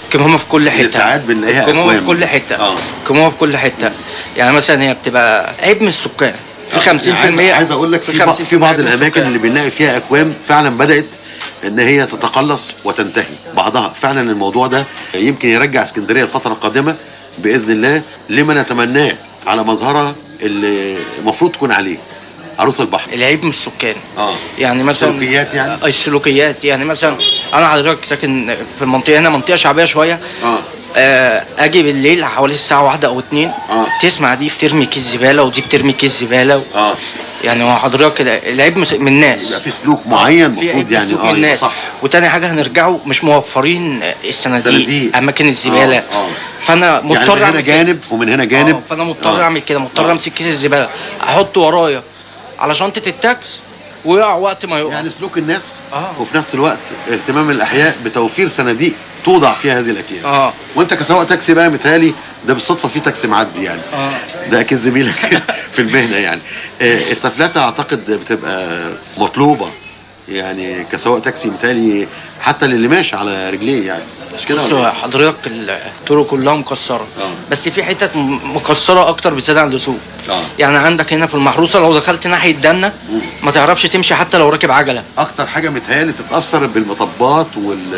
كمامه في كل حته ساعات بنلاقيها كمامه أكوام. في كل حته آه. كمامه في كل حته يعني مثلا هي بتبقى عيب من السكان في 50% عايز, عايز اقول لك في, بعض- 50% في بعض عيب من الاماكن السكان. اللي بنلاقي فيها اكوام فعلا بدات ان هي تتقلص وتنتهي بعضها فعلا الموضوع ده يمكن يرجع اسكندريه الفتره القادمه باذن الله لما نتمناه على مظهرها اللي المفروض تكون عليه عروس البحر العيب من السكان اه يعني مثلا سلوكيات يعني؟ آه، السلوكيات يعني مثلا انا حضرتك ساكن في المنطقه هنا منطقه شعبيه شويه اه آه، اجي بالليل حوالي الساعه واحدة او اتنين آه. تسمع دي بترمي كيس زباله ودي بترمي كيس زباله اه يعني هو حضرتك ال- العيب مس- من الناس يبقى في سلوك معين في المفروض عيب يعني سلوك اه من يبقى الناس صح وتاني حاجه هنرجعوا مش موفرين الصناديق صناديق. اماكن الزباله آه، آه. فانا يعني مضطر من هنا أعمل كده. جانب ومن هنا جانب آه، فانا مضطر آه. اعمل كده مضطر آه. امسك كيس الزباله احطه ورايا على شنطه التاكس ويقع وقت ما يقع يعني سلوك الناس آه. وفي نفس الوقت اهتمام الاحياء بتوفير صناديق توضع فيها هذه الاكياس آه. وانت كسواق تاكسي بقى متهيألي ده بالصدفه في تاكسي معدي يعني آه. ده اكيد زميلك في المهنه يعني آه، السفلات اعتقد بتبقى مطلوبه يعني كسواق تاكسي متهيألي حتى للي ماشي على رجليه يعني مش كده بص ولا إيه؟ حضرتك الطرق كلها مكسره آه. بس في حتت م- مكسره اكتر بزياده عن اللزوم آه. يعني عندك هنا في المحروسه لو دخلت ناحيه دنا ما تعرفش تمشي حتى لو راكب عجله اكتر حاجه متهيألي تتاثر بالمطبات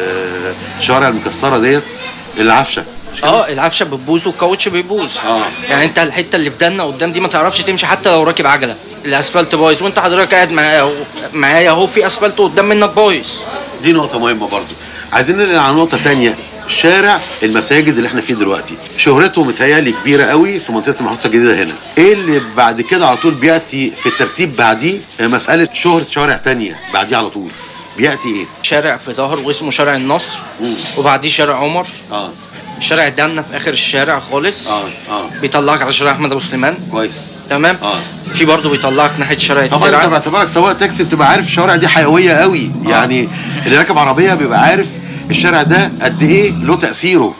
والشوارع المكسره ديت العفشه مش كده؟ اه العفشه بتبوظ والكاوتش بيبوظ آه. يعني انت الحته اللي في دنا قدام دي ما تعرفش تمشي حتى لو راكب عجله الاسفلت بايظ وانت حضرتك قاعد معايا أهو- معايا اهو في اسفلت قدام منك بايظ دي نقطة مهمة برضو عايزين ننقل على نقطة تانية شارع المساجد اللي احنا فيه دلوقتي شهرته متهيألي كبيرة قوي في منطقة المحروسة الجديدة هنا ايه اللي بعد كده على طول بيأتي في الترتيب بعديه آه، مسألة شهرة شوارع تانية بعديه على طول بيأتي ايه شارع في ظهر واسمه شارع النصر مم. وبعديه شارع عمر اه شارع دنا في اخر الشارع خالص اه اه بيطلعك على شارع احمد ابو سليمان كويس تمام آه. في برضه بيطلعك ناحيه شارع طبعا انت الترعه باعتبارك سواق تاكسي بتبقى عارف الشوارع دي حيوية قوي يعني اللي راكب عربية بيبقى عارف الشارع ده قد ايه له تأثيره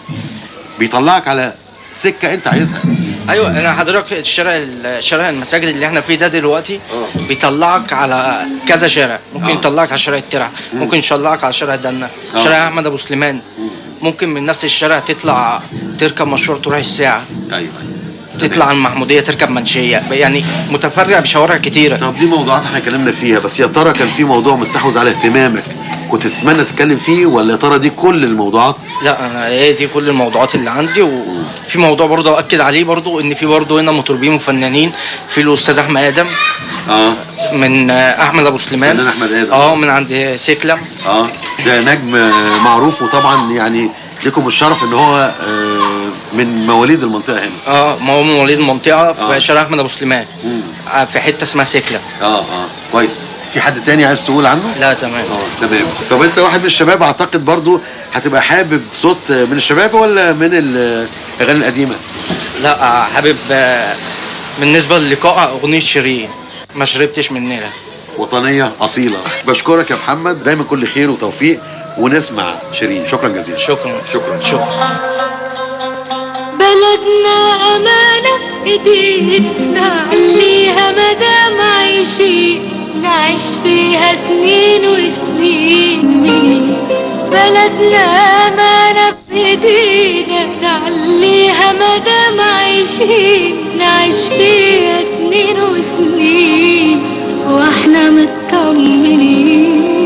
بيطلعك على سكة انت عايزها ايوه انا حضرتك الشارع شارع المساجد اللي احنا فيه ده دلوقتي آه. بيطلعك على كذا شارع ممكن آه. يطلعك على شارع الترع ممكن يطلعك على شارع دنا آه. شارع احمد ابو سليمان ممكن من نفس الشارع تطلع تركب مشروع تروح الساعه ايوه ايوه تطلع على المحموديه تركب منشيه يعني متفرع بشوارع كتيره طب دي موضوعات احنا اتكلمنا فيها بس يا ترى كان في موضوع مستحوذ على اهتمامك كنت تتمنى تتكلم فيه ولا يا ترى دي كل الموضوعات لا انا هي دي كل الموضوعات اللي عندي وفي موضوع برضه اكد عليه برضه ان في برضه هنا مطربين وفنانين في الاستاذ احمد ادم اه من آه، احمد ابو سليمان فنان أحمد آدم. اه من عند سيكلم اه ده نجم آه، معروف وطبعا يعني لكم الشرف ان هو آه، من مواليد المنطقه هنا اه ما هو من مواليد المنطقه في آه. شارع احمد ابو سليمان مم. آه، في حته اسمها سيكلم اه اه كويس في حد تاني عايز تقول عنه لا تمام اه تمام طب انت واحد من الشباب اعتقد برضو هتبقى حابب صوت من الشباب ولا من الاغاني القديمه لا آه، حابب آه، بالنسبه للقاء اغنيه شيرين ما شربتش من نيلها وطنيه اصيله بشكرك يا محمد دايما كل خير وتوفيق ونسمع شيرين شكرا جزيلا شكرا شكرا شكرا بلدنا أمانة في إيدينا نعليها مدام عايشين نعيش فيها سنين وسنين بلدنا أمانة في إيدينا نعليها مدام عايشين نعيش فيها سنين وسنين واحنا مطمنين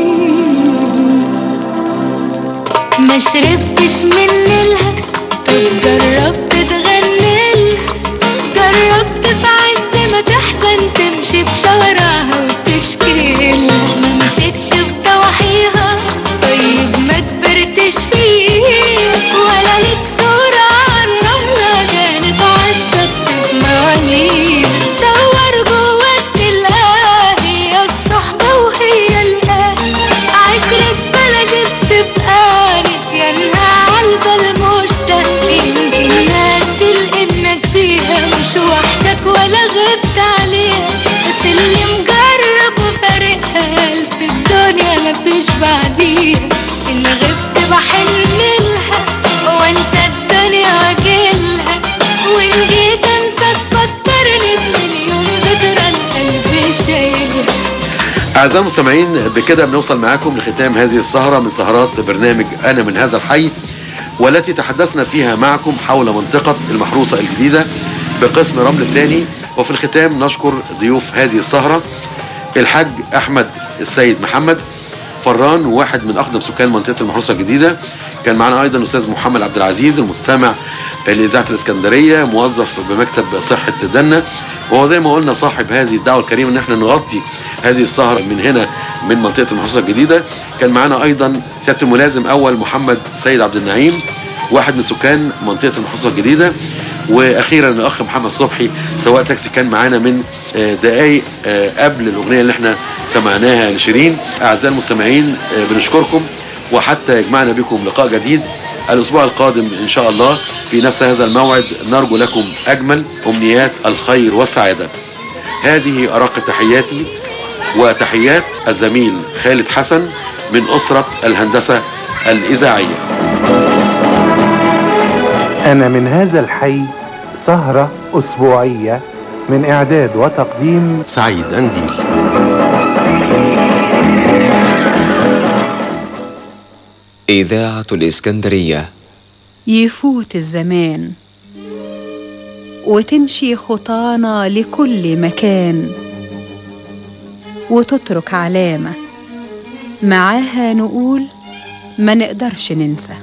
ما شربتش من نيلها طب جربت تغني جربت في عز ما تحزن تمشي في شوارعها وتشكي لها ما مشيتش في ضواحيها طيب ما كبرتش فيه ولا ليك صورة عالرملة كانت عالشط في موانيها دور جواك تلاقيها هي الصحبة وهي الأهل عشرة بلد بتبقى نسيانها عالبال مش سهل يمكن ناسي لانك فيها مش وحشك ولا غبت عليها بس اللي مجرب وفارقها في الدنيا مفيش بعديها ان غبت بحن لها وانسى الدنيا واجيلها وان جيت انسى تفكرني بمليون ذكرى القلب شايلها اعزائي المستمعين بكده بنوصل معاكم لختام هذه السهره من سهرات برنامج انا من هذا الحي والتي تحدثنا فيها معكم حول منطقة المحروسة الجديدة بقسم رمل ثاني وفي الختام نشكر ضيوف هذه السهرة الحاج أحمد السيد محمد فران وواحد من أقدم سكان منطقة المحروسة الجديدة كان معنا أيضا الأستاذ محمد عبد العزيز المستمع لإذاعة الإسكندرية موظف بمكتب صحة دنا وهو زي ما قلنا صاحب هذه الدعوة الكريمة إن احنا نغطي هذه السهرة من هنا من منطقة المحروسة الجديدة كان معنا أيضا سيادة الملازم أول محمد سيد عبد النعيم واحد من سكان منطقة المحروسة الجديدة واخيرا الاخ محمد صبحي سواق تاكسي كان معانا من آه، دقايق آه، قبل الاغنيه اللي احنا سمعناها لشيرين اعزائي المستمعين آه، بنشكركم وحتى يجمعنا بكم لقاء جديد الاسبوع القادم ان شاء الله في نفس هذا الموعد نرجو لكم اجمل امنيات الخير والسعاده هذه ارق تحياتي وتحيات الزميل خالد حسن من اسره الهندسه الاذاعيه أنا من هذا الحي سهرة أسبوعية من إعداد وتقديم سعيد انديل إذاعة الإسكندرية يفوت الزمان وتمشي خطانا لكل مكان وتترك علامة معاها نقول ما نقدرش ننسى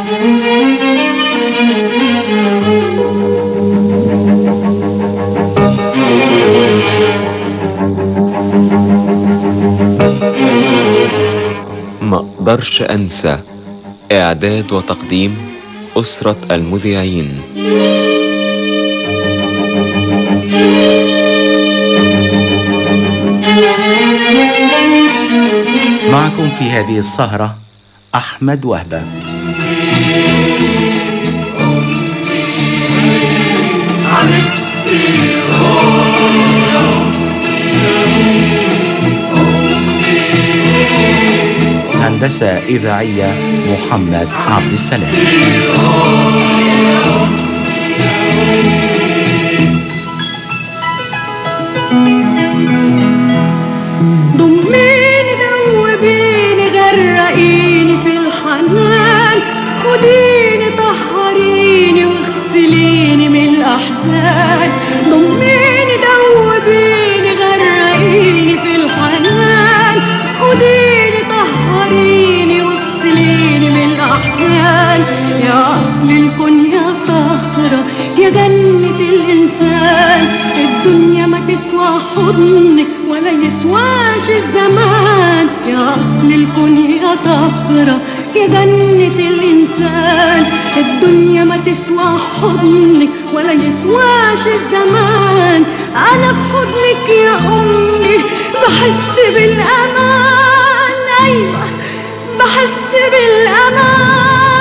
ما أقدرش أنسى إعداد وتقديم أسرة المذيعين معكم في هذه السهرة أحمد وهبة هندسة إذاعية محمد عبد السلام ضميني دوبيني غرقيني في الحنان خديني طهريني واغسليني من الأحزان ضميني دوبيني غرقيني في الحنان خديني طهريني واغسليني من الأحزان يا أصل الكون يا طهرة يا جنة الإنسان الدنيا ما تسوى حضنك ولا يسواش الزمان يا أصل الكون يا طهرة يا جنة الإنسان الدنيا ما تسوى حضنك ولا يسواش الزمان أنا في حضنك يا أمي بحس بالأمان أيوة بحس بالأمان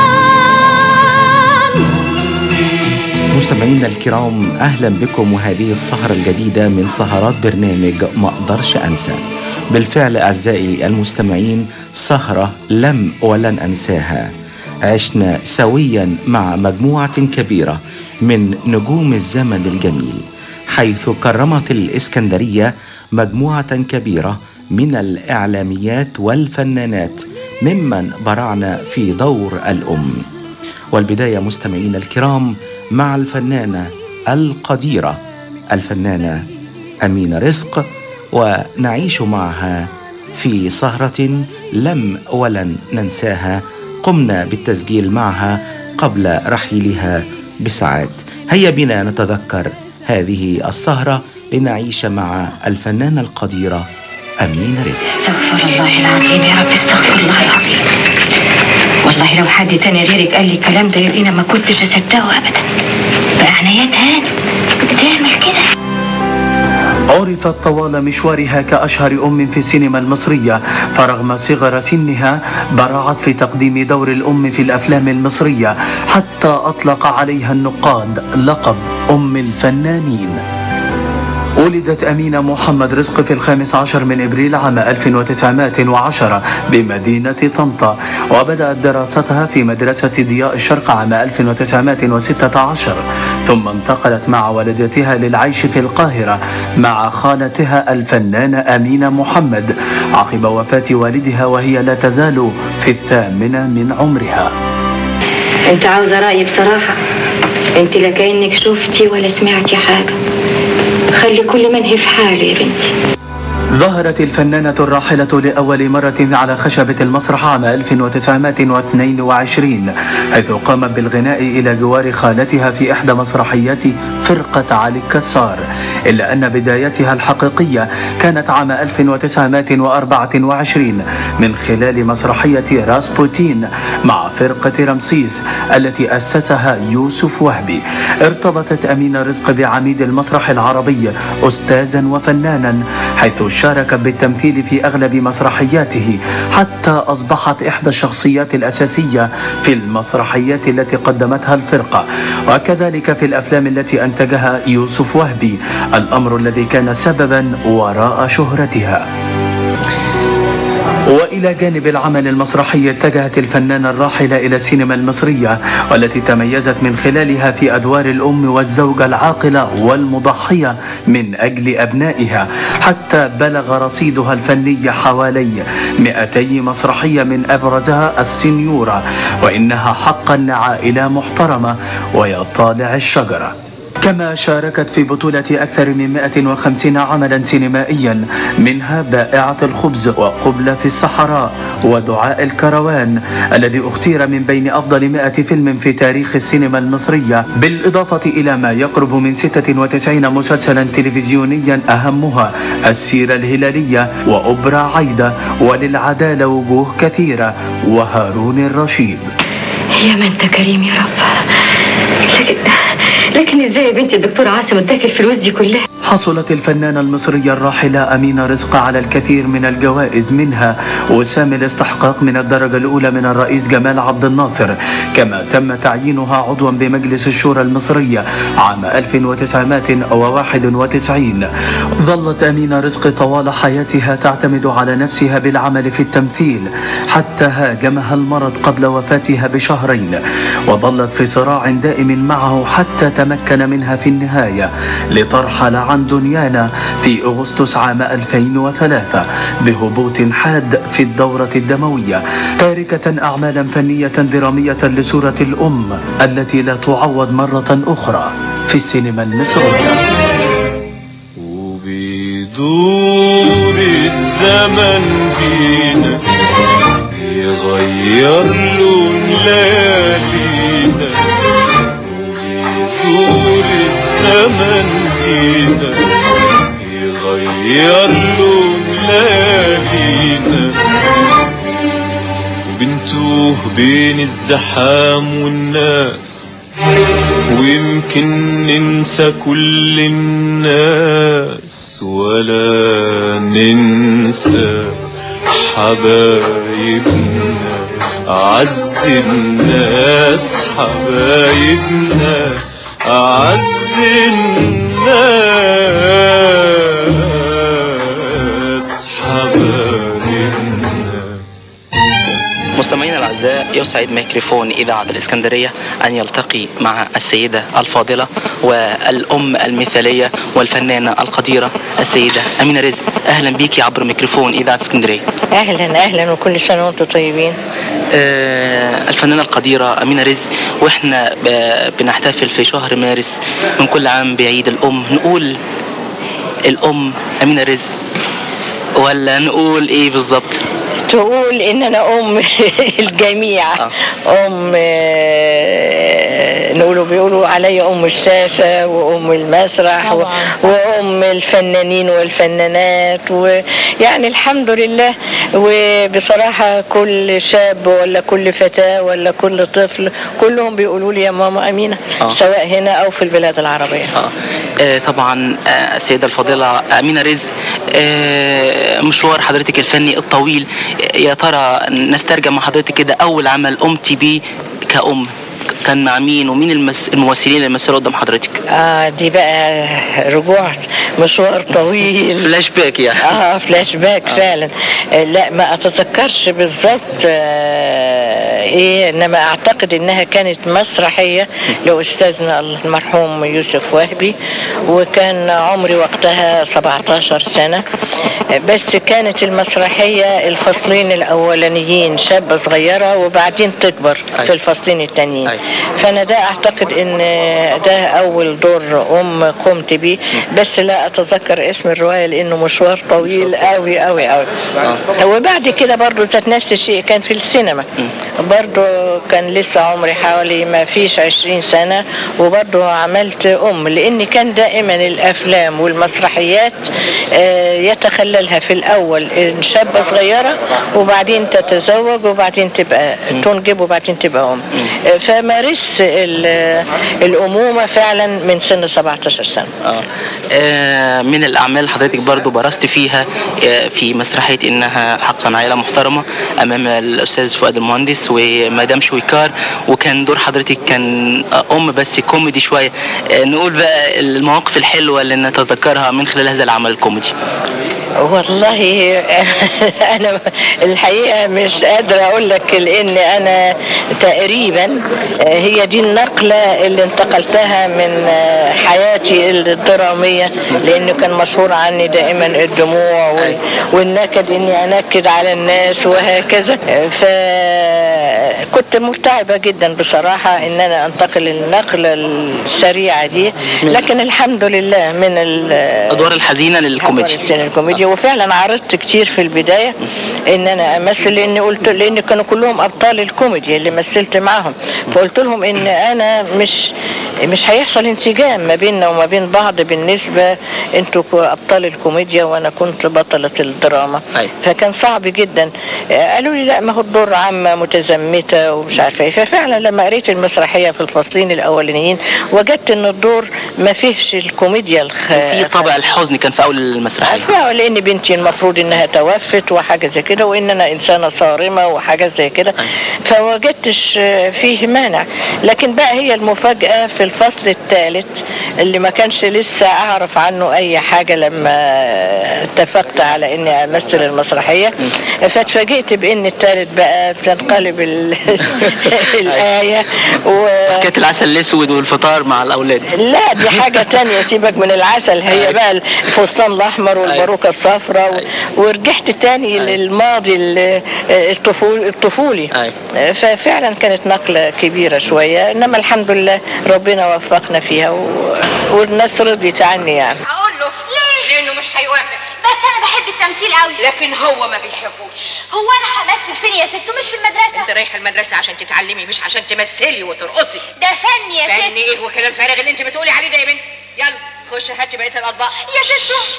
مستمعينا الكرام أهلا بكم وهذه السهرة الجديدة من سهرات برنامج ما أقدرش أنسى بالفعل أعزائي المستمعين سهرة لم ولن أنساها عشنا سويا مع مجموعة كبيرة من نجوم الزمن الجميل حيث كرمت الإسكندرية مجموعة كبيرة من الإعلاميات والفنانات ممن برعنا في دور الأم والبداية مستمعينا الكرام مع الفنانة القديرة الفنانة أمينة رزق ونعيش معها في سهرة لم ولن ننساها قمنا بالتسجيل معها قبل رحيلها بساعات هيا بنا نتذكر هذه السهرة لنعيش مع الفنانة القديرة أمينة رزق استغفر الله العظيم يا رب استغفر الله العظيم والله لو حد تاني غيرك قال لي الكلام ده يا زينة ما كنتش اصدقه ابدا بعنايات هاني تعمل كده عرفت طوال مشوارها كأشهر أم في السينما المصرية فرغم صغر سنها برعت في تقديم دور الأم في الأفلام المصرية حتى أطلق عليها النقاد لقب أم الفنانين ولدت أمينة محمد رزق في الخامس عشر من إبريل عام 1910 بمدينة طنطا وبدأت دراستها في مدرسة ضياء الشرق عام 1916 ثم انتقلت مع والدتها للعيش في القاهرة مع خالتها الفنانة أمينة محمد عقب وفاة والدها وهي لا تزال في الثامنة من عمرها انت عاوزة رأيي بصراحة انت لا كأنك شفتي ولا سمعتي حاجة خلي كل من هي في حاله يا بنتي ظهرت الفنانة الراحلة لأول مرة على خشبة المسرح عام 1922 حيث قامت بالغناء إلى جوار خالتها في إحدى مسرحيات فرقة علي الكسار إلا أن بدايتها الحقيقية كانت عام 1924 من خلال مسرحية راسبوتين مع فرقة رمسيس التي أسسها يوسف وهبي ارتبطت أمينة رزق بعميد المسرح العربي أستاذا وفنانا حيث شارك بالتمثيل في أغلب مسرحياته حتى أصبحت إحدى الشخصيات الأساسية في المسرحيات التي قدمتها الفرقة وكذلك في الأفلام التي أنتجها يوسف وهبي الأمر الذي كان سببا وراء شهرتها وإلى جانب العمل المسرحي اتجهت الفنانة الراحلة إلى السينما المصرية والتي تميزت من خلالها في أدوار الأم والزوجة العاقلة والمضحية من أجل أبنائها حتى بلغ رصيدها الفني حوالي 200 مسرحية من أبرزها السنيورة وإنها حقا عائلة محترمة ويا طالع الشجرة كما شاركت في بطولة أكثر من 150 عملا سينمائيا منها بائعة الخبز وقبلة في الصحراء ودعاء الكروان الذي اختير من بين أفضل 100 فيلم في تاريخ السينما المصرية بالإضافة إلى ما يقرب من 96 مسلسلا تلفزيونيا أهمها السيرة الهلالية وأبرع عايدة وللعدالة وجوه كثيرة وهارون الرشيد يا ما انت كريم يا رب لكن لكن ازاي يا بنتي الدكتور عاصم اداك الفلوس دي كلها حصلت الفنانة المصرية الراحلة أمينة رزق على الكثير من الجوائز منها وسام الاستحقاق من الدرجة الأولى من الرئيس جمال عبد الناصر كما تم تعيينها عضوا بمجلس الشورى المصرية عام 1991 ظلت أمينة رزق طوال حياتها تعتمد على نفسها بالعمل في التمثيل حتى هاجمها المرض قبل وفاتها بشهرين وظلت في صراع دائم معه حتى تمكن منها في النهاية لترحل عن دنيانا في أغسطس عام 2003 بهبوط حاد في الدورة الدموية تاركة أعمالا فنية درامية لصورة الأم التي لا تعوض مرة أخرى في السينما المصرية وبيدور الزمن بينا يغير لون ليالينا وبيدور الزمن بينا يغير لون ليالينا وبنتوه بين الزحام والناس ويمكن ننسى كل الناس ولا ننسى حبايبنا أعز الناس حبايبنا أعز الناس حبايبنا مستمعينا الاعزاء يسعد ميكروفون اذاعه الاسكندريه ان يلتقي مع السيده الفاضله والام المثاليه والفنانه القديره السيده امينه رزق اهلا بيكي عبر ميكروفون اذاعه اسكندريه اهلا اهلا وكل سنه وانتم طيبين آه، الفنانة القديرة أمينة رزق وإحنا ب- بنحتفل في شهر مارس من كل عام بعيد الأم نقول الأم أمينة رزق ولا نقول إيه بالظبط؟ تقول ان انا ام الجميع ام آه، نقولوا بيقولوا عليا ام الشاشه وام المسرح و- وام الفنانين والفنانات ويعني الحمد لله وبصراحه كل شاب ولا كل فتاه ولا كل طفل كلهم بيقولوا لي يا ماما امينه آه. سواء هنا او في البلاد العربيه آه، طبعا آه، السيدة الفاضلة أمينة رزق آه، مشوار حضرتك الفني الطويل آه، يا ترى نسترجع مع حضرتك كده أول عمل قمتي بيه كأم كان مع مين ومين المس... الممثلين اللي مثلوا قدام حضرتك؟ اه دي بقى رجوع مشوار طويل فلاش باك يعني اه فلاش باك فعلا آه لا ما اتذكرش بالظبط آه ايه انما اعتقد انها كانت مسرحيه لاستاذنا المرحوم يوسف وهبي وكان عمري وقتها 17 سنه بس كانت المسرحية الفصلين الأولانيين شابة صغيرة وبعدين تكبر في الفصلين التانيين فأنا ده أعتقد إن ده أول دور أم قمت بيه بس لا أتذكر اسم الرواية لأنه مشوار طويل قوي قوي قوي وبعد كده برضو ذات نفس الشيء كان في السينما برضو كان لسه عمري حوالي ما فيش عشرين سنة وبرضو عملت أم لأن كان دائما الأفلام والمسرحيات آه، يتخللها في الأول إن شابة صغيرة وبعدين تتزوج وبعدين تبقى تنجب وبعدين تبقى أم آه، فمارست ال- الأمومة فعلا من سن 17 سنة آه. آه، من الأعمال اللي حضرتك برضو برزت فيها آه، في مسرحية إنها حقا عائلة محترمة أمام الأستاذ فؤاد المهندس ومدام شويكار وكان دور حضرتك كان آه، أم بس كوميدي شوية آه، نقول بقى المواقف الحلوة اللي نتذكرها من خلال هذا العمل الكوميدي والله انا الحقيقه مش قادره اقول لك لان انا تقريبا هي دي النقله اللي انتقلتها من حياتي الدراميه لانه كان مشهور عني دائما الدموع وال- والنكد اني انكد على الناس وهكذا فكنت مرتعبه جدا بصراحه ان انا انتقل النقله السريعه دي لكن الحمد لله من ال الأدوار الحزينة للكوميديا السنة الكوميديا وفعلا عرضت كتير في البداية ان انا امثل لان قلت لان كانوا كلهم ابطال الكوميديا اللي مثلت معاهم فقلت لهم ان انا مش مش هيحصل انسجام ما بيننا وما بين بعض بالنسبة انتوا كو- ابطال الكوميديا وانا كنت بطلة الدراما فكان صعب جدا آه، قالوا لي لا ما هو الدور عامة متزمتة ومش عارفة ايه ففعلا لما قريت المسرحية في الفصلين الاولانيين وجدت ان الدور ما فيهش الكوميديا الخ... في طابع الحزن كان في أول المسرحية عارفة لان بنتي المفروض انها توفت وحاجه زي كده وان انا انسانه صارمه وحاجات زي كده فوجدتش آه، فيه مانع لكن بقى هي المفاجاه في الفصل الثالث اللي ما كانش لسه اعرف عنه اي حاجه لما اتفقت على اني امثل المسرحيه فاتفاجئت بان الثالث بقى بتنقلب ال- الايه و كانت العسل الأسود والفطار مع الأولاد لا دي حاجة تانية سيبك من العسل هي بقى الفستان الأحمر والباروكة الصفراء و- ورجعت تاني للماضي ال- الطفول الطفولي ففعلا كانت نقلة كبيرة شوية إنما الحمد لله ربنا وفقنا فيها و... والناس رضيت عني يعني هقول له ليه؟ لانه مش هيوافق بس انا بحب التمثيل قوي لكن هو ما بيحبوش هو انا همثل فين يا ست مش في المدرسه انت رايحه المدرسه عشان تتعلمي مش عشان تمثلي وترقصي ده فن يا ست فن ايه وكلام فارغ اللي انت بتقولي عليه ده يا بنت يلا خش هاتي بقيه الاطباق يا ست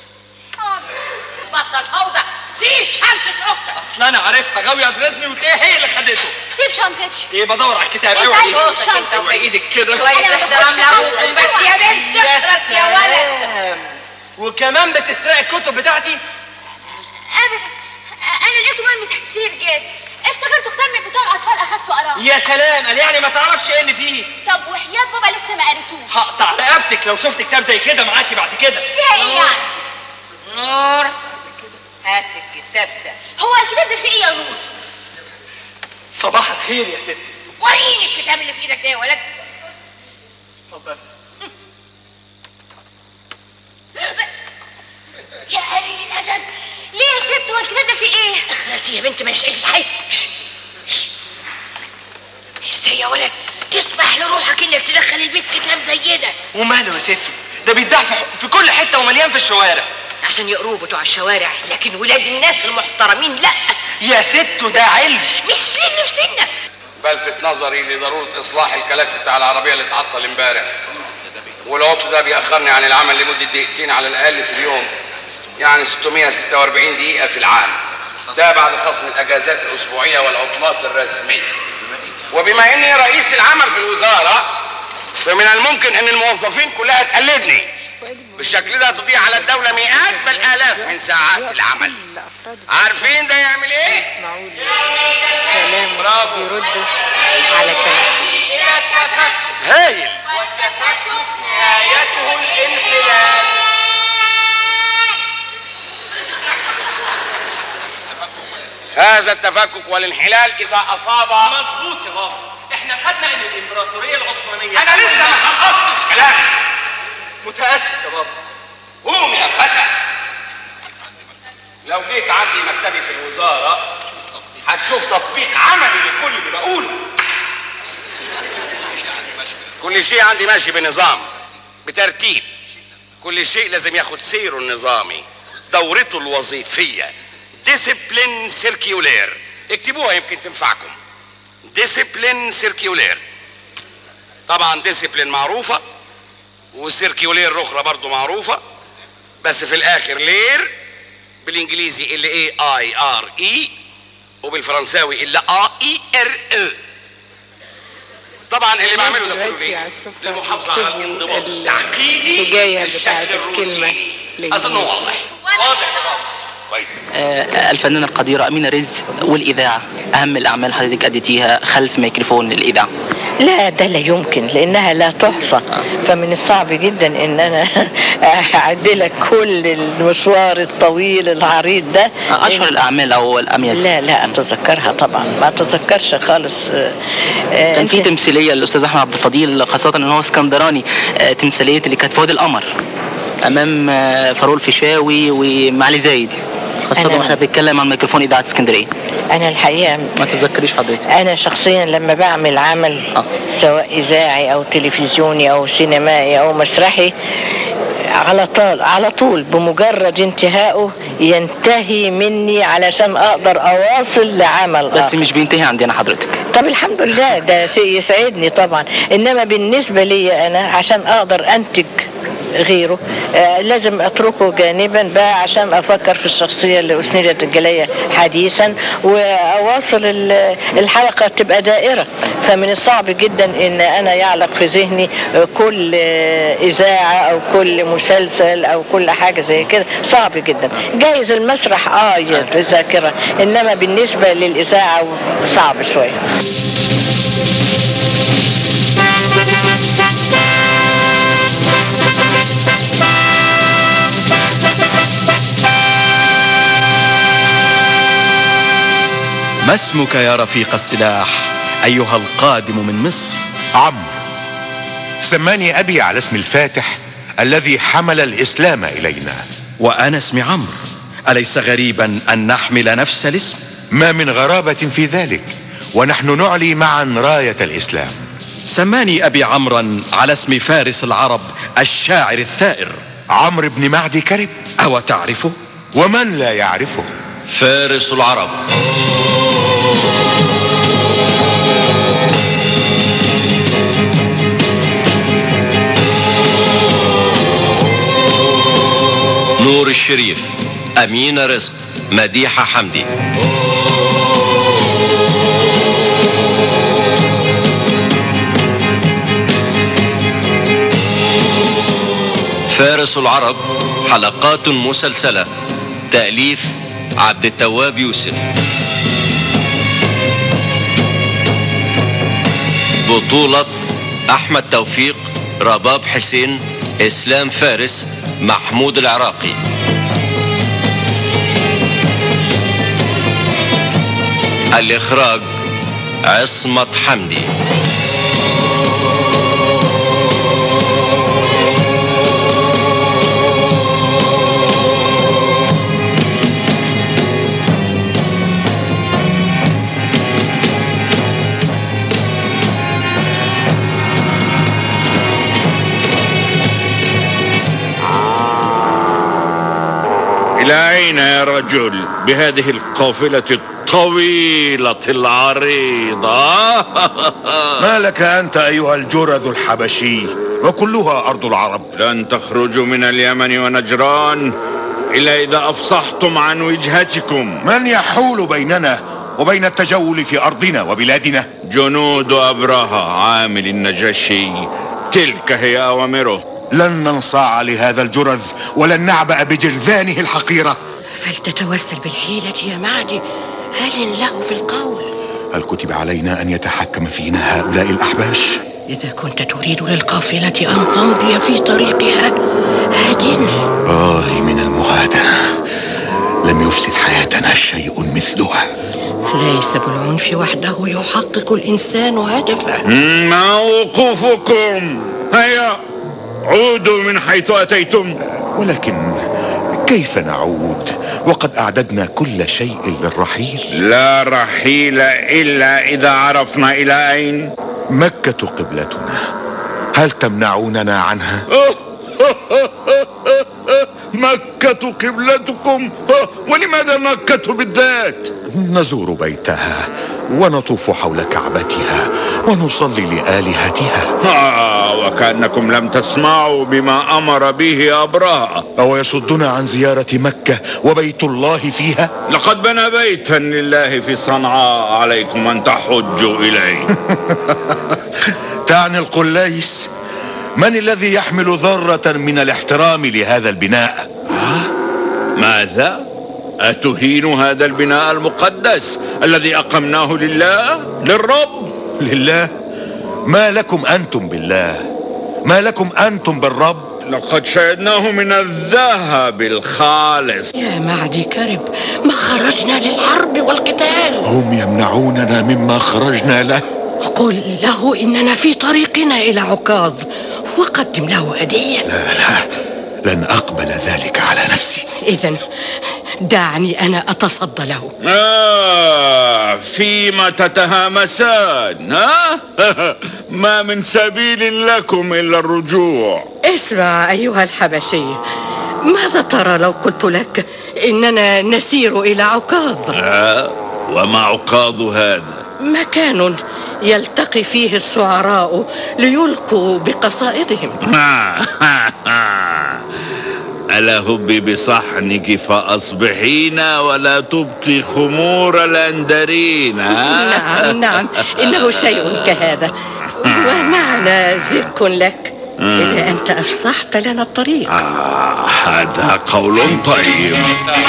بطل فوضى سيب شنطه اختك اصل انا عارفها غاويه ادرسني وتلاقيها هي اللي خدته سيب شنطتي ايه بدور على الكتاب انت اوعي عايز ايدك الشنطة. اوعي ايدك كده شوية احترام لابوكم بس يا بنت يا اخرس يا ولد سلام. وكمان بتسرقي الكتب بتاعتي ابدا انا لقيته مرمي تحت سرير جاد افتكرته كتاب من بتوع الاطفال اخدته اقراه يا سلام قال يعني ما تعرفش ايه اللي فيه طب وحياة بابا لسه ما قريتوش هقطع رقبتك لو شفت كتاب زي كده معاكي بعد كده فيها ايه يعني نور هات الكتاب ده هو الكتاب ده فيه ايه يا نور صباح الخير يا ست وريني الكتاب اللي في ايدك ده يا ولد اتفضل يا قليل الادب ليه يا ست هو الكتاب ده فيه ايه اخرسي يا بنت ما قلة حي ازاي يا ولد تسمح لروحك انك تدخل البيت كتاب زي ده وماله يا ست ده بيتباع في, في كل حته ومليان في الشوارع عشان يقروه بتوع الشوارع لكن ولاد الناس المحترمين لا يا ست ده علم مش اللي في سنك بلفت نظري لضرورة إصلاح الكلاكس بتاع العربية اللي اتعطل امبارح والعطل ده بيأخرني عن العمل لمدة دقيقتين على الأقل في اليوم يعني 646 دقيقة في العام ده بعد خصم الأجازات الأسبوعية والعطلات الرسمية وبما إني رئيس العمل في الوزارة فمن الممكن إن الموظفين كلها تقلدني بالشكل ده تضيع على الدولة مئات بل آلاف من ساعات العمل عارفين ده يعمل إيه؟ كلام برافو يردوا على كلام هايل والتفكك نهايته الانحلال هذا التفكك والانحلال إذا أصاب مظبوط يا بابا احنا خدنا ان الامبراطوريه العثمانيه أنا لسه ما خلصتش كلامي متاسف يا بابا قوم يا فتى لو جيت عندي مكتبي في الوزارة هتشوف تطبيق عملي لكل اللي بقوله كل شيء عندي ماشي بنظام بترتيب كل شيء لازم ياخد سيره النظامي دورته الوظيفية ديسيبلين سيركيولير اكتبوها يمكن تنفعكم ديسيبلين سيركيولير طبعا ديسيبلين معروفة وسيركيولير اخرى برضو معروفة بس في الاخر لير بالانجليزي اللي اي اي ار اي وبالفرنساوي اللي ا اي ار او طبعا اللي بعمله ده كله ليه؟ للمحافظة على الانضباط التعقيدي الهجاية بالشكل بتاعت الكلمة الروتيني اظن واضح واضح يا بابا كويس آه، الفنانة القديرة أمينة رزق والإذاعة أهم الأعمال حضرتك أديتيها خلف ميكروفون الإذاعة لا ده لا يمكن لانها لا تحصى فمن الصعب جدا ان انا اعدلك كل المشوار الطويل العريض ده أشهر الأعمال أو الأميز لا لا اتذكرها طبعا ما اتذكرش خالص آه، آه، كان في أنت- تمثيلية للأستاذ أحمد عبد الفضيل خاصة إن هو اسكندراني آه، تمثيلية اللي كانت فؤاد القمر أمام آه، فاروق الفيشاوي ومعالي زايد خاصة أنا- واحنا بنتكلم عن ميكروفون إذاعة اسكندرية انا الحقيقه ما تتذكريش حضرتك انا شخصيا لما بعمل عمل سواء اذاعي او تلفزيوني او سينمائي او مسرحي على طول على طول بمجرد انتهائه ينتهي مني علشان اقدر اواصل لعمل بس آخر. مش بينتهي عندنا حضرتك طب الحمد لله ده شيء يسعدني طبعا انما بالنسبه لي انا عشان اقدر انتج غيره آه لازم اتركه جانبا بقى عشان افكر في الشخصيه اللي اسندت الجليه حديثا واواصل ال- الحلقه تبقى دائره فمن الصعب جدا ان انا يعلق في ذهني آه، كل آه، اذاعه او كل مسلسل او كل حاجه زي كده صعب جدا جايز المسرح اه في الذاكره انما بالنسبه للاذاعه صعب شويه ما اسمك يا رفيق السلاح أيها القادم من مصر عمرو سماني أبي على اسم الفاتح الذي حمل الإسلام إلينا وأنا اسمي عمرو أليس غريبا أن نحمل نفس الاسم ما من غرابة في ذلك ونحن نعلي معا راية الإسلام سماني أبي عمرا على اسم فارس العرب الشاعر الثائر عمرو بن معدي كرب أو تعرفه؟ ومن لا يعرفه فارس العرب نور الشريف أمين رزق مديحة حمدي فارس العرب حلقات مسلسلة تأليف عبد التواب يوسف بطولة أحمد توفيق رباب حسين إسلام فارس محمود العراقي الإخراج عصمت حمدي إلى أين يا رجل بهذه القافلة الطويلة العريضة ما لك أنت أيها الجرذ الحبشي وكلها أرض العرب لن تخرجوا من اليمن ونجران إلا إذا أفصحتم عن وجهتكم من يحول بيننا وبين التجول في أرضنا وبلادنا جنود أبرهة عامل النجاشي تلك هي أوامره لن ننصاع لهذا الجرذ ولن نعبأ بجرذانه الحقيرة فلتتوسل بالحيلة يا معدي هل له في القول هل كتب علينا أن يتحكم فينا هؤلاء الأحباش؟ إذا كنت تريد للقافلة أن تمضي في طريقها هدني آه من المهادة لم يفسد حياتنا شيء مثلها ليس بالعنف وحده يحقق الإنسان هدفه ما وقوفكم هيا عودوا من حيث أتيتم ولكن كيف نعود وقد أعددنا كل شيء للرحيل لا رحيل إلا إذا عرفنا إلى أين مكة قبلتنا هل تمنعوننا عنها؟ مكة قبلتكم ولماذا مكة بالذات نزور بيتها ونطوف حول كعبتها ونصلي لآلهتها آه وكأنكم لم تسمعوا بما أمر به أبرهة أو يصدنا عن زيارة مكة وبيت الله فيها لقد بنى بيتا لله في صنعاء عليكم أن تحجوا إليه تعني القليس من الذي يحمل ذرة من الاحترام لهذا البناء ماذا؟ أتهين هذا البناء المقدس الذي أقمناه لله للرب لله ما لكم أنتم بالله ما لكم أنتم بالرب لقد شهدناه من الذهب الخالص يا معدي كرب ما خرجنا للحرب والقتال هم يمنعوننا مما خرجنا له قل له إننا في طريقنا إلى عكاظ وقدم له هدية لا لا لن أقبل ذلك على نفسي إذا دعني أنا أتصدى له آه فيما تتهامسان ها؟ ما من سبيل لكم إلا الرجوع اسرع أيها الحبشي ماذا ترى لو قلت لك إننا نسير إلى عكاظ آه وما عقاظ هذا مكان يلتقي فيه الشعراء ليلقوا بقصائدهم ألا هبي بصحنك فأصبحين ولا تبقي خمور الأندرين نعم نعم إنه شيء كهذا ومعنا زرك لك إذا أنت أفصحت لنا الطريق آه هذا قول طيب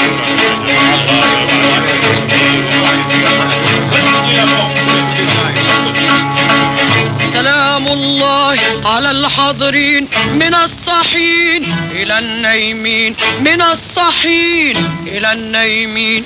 سلام الله على الحاضرين من الصحين إلى النايمين من الصحين إلى النايمين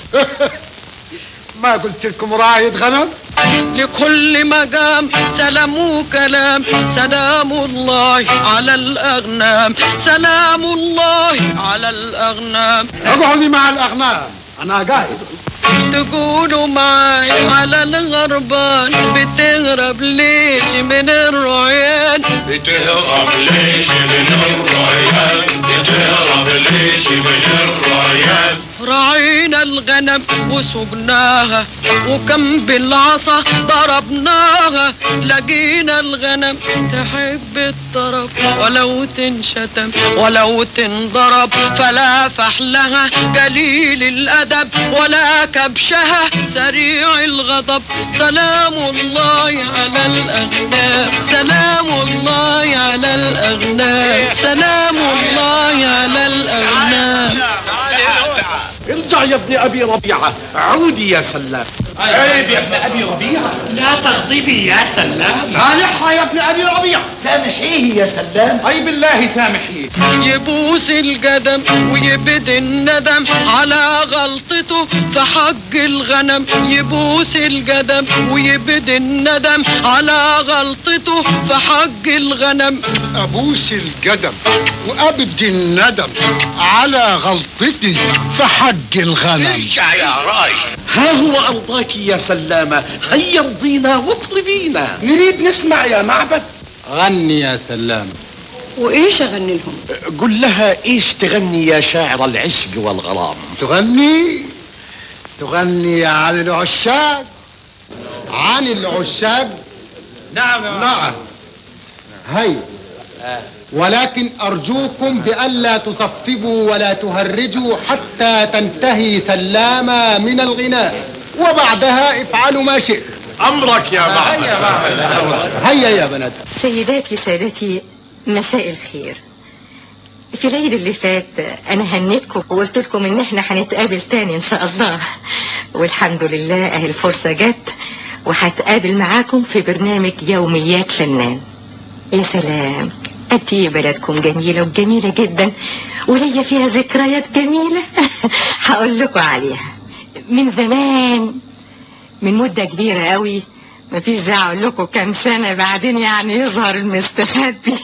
ما قلت لكم راعية غنم لكل مقام سلام وكلام سلام الله على الأغنام سلام الله على الأغنام اقعدي مع الأغنام أنا قاعد تقولوا معاي على الغربان بتهرب ليش من الرعيان بتهرب ليش من الريان بتهرب ليش من الريان راعينا الغنم وسقناها وكم بالعصا ضربناها لقينا الغنم تحب الطرب ولو تنشتم ولو تنضرب فلا فحلها قليل الأدب ولا كبشها سريع الغضب سلام الله على الأغنام سلام الله على الأغنام سلام الله على الأغنام ارجع يا ابن أبي ربيعة عودي يا سلام عيب يا ابن أبي ربيعة لا تغضبي يا سلام صالحها يا ابن أبي ربيعة سامحيه يا سلام أي بالله سامحيه يبوس القدم ويبدي الندم على غلطته في حق الغنم يبوس القدم ويبدي الندم على غلطته في حق الغنم أبوس القدم وأبدي الندم على غلطتي في حق الغنم ارجع يا راي ها هو أرضاك يا سلامة هيا امضينا واطلبينا نريد نسمع يا معبد غني يا سلام وإيش أغني لهم قل لها إيش تغني يا شاعر العشق والغرام تغني تغني عن العشاق عن العشاق نعم نعم هيا ولكن أرجوكم بألا تصفقوا ولا تهرجوا حتى تنتهي سلامة من الغناء وبعدها افعلوا ما شئت أمرك يا معبد هيا يا بنات سيداتي سادتي مساء الخير في العيد اللي فات انا هنيتكم وقلت لكم ان احنا هنتقابل تاني ان شاء الله والحمد لله اهي الفرصه جت وهتقابل معاكم في برنامج يوميات فنان يا سلام قد ايه بلدكم جميله وجميله جدا وليا فيها ذكريات جميله هقول لكم عليها من زمان من مده كبيره قوي مفيش داعي اقول لكم كام سنه بعدين يعني يظهر المستخبي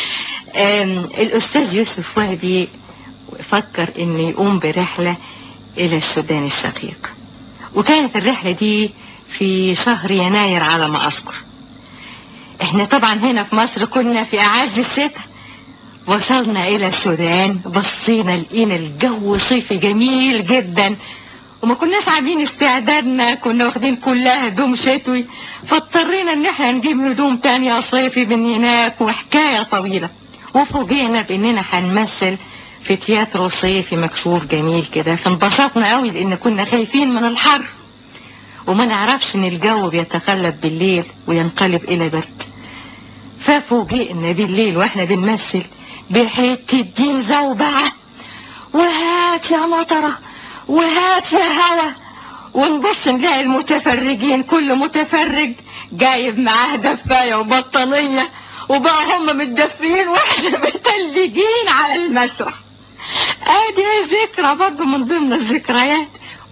آم، الاستاذ يوسف وهبي فكر انه يقوم برحله إلى السودان الشقيق وكانت الرحلة دي في شهر يناير على ما أذكر احنا طبعا هنا في مصر كنا في أعز الشتاء وصلنا إلى السودان بصينا لقينا الجو صيفي جميل جدا وما كناش عاملين استعدادنا كنا واخدين كلها هدوم شتوي فاضطرينا ان احنا نجيب هدوم تانية صيفي من هناك وحكاية طويلة وفوجئنا باننا هنمثل في تياترو صيفي مكشوف جميل كده فانبسطنا قوي لان كنا خايفين من الحر وما نعرفش ان الجو بيتقلب بالليل وينقلب الى برد ففوجئنا بالليل واحنا بنمثل بحتة دين زوبعة وهات يا مطرة وهات يا هوا ونبص نلاقي المتفرجين كل متفرج جايب معاه دفاية وبطانية وبقى هم متدفيين واحنا متلجين على المسرح ادي ذكرى برضو من ضمن الذكريات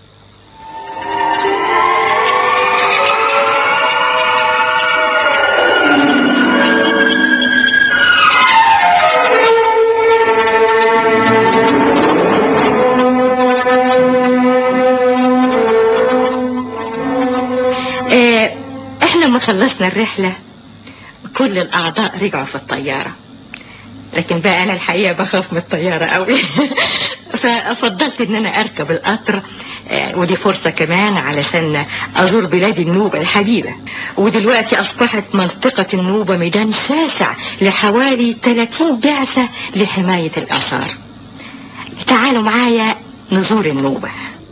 آه، احنا لما خلصنا الرحلة كل الأعضاء رجعوا في الطيارة لكن بقى أنا الحقيقة بخاف من الطيارة قوي ففضلت إن أنا أركب القطر آه، ودي فرصة كمان علشان أزور بلاد النوبة الحبيبة ودلوقتي أصبحت منطقة النوبة ميدان شاسع لحوالي 30 بعثة لحماية الآثار تعالوا معايا نزور النوبة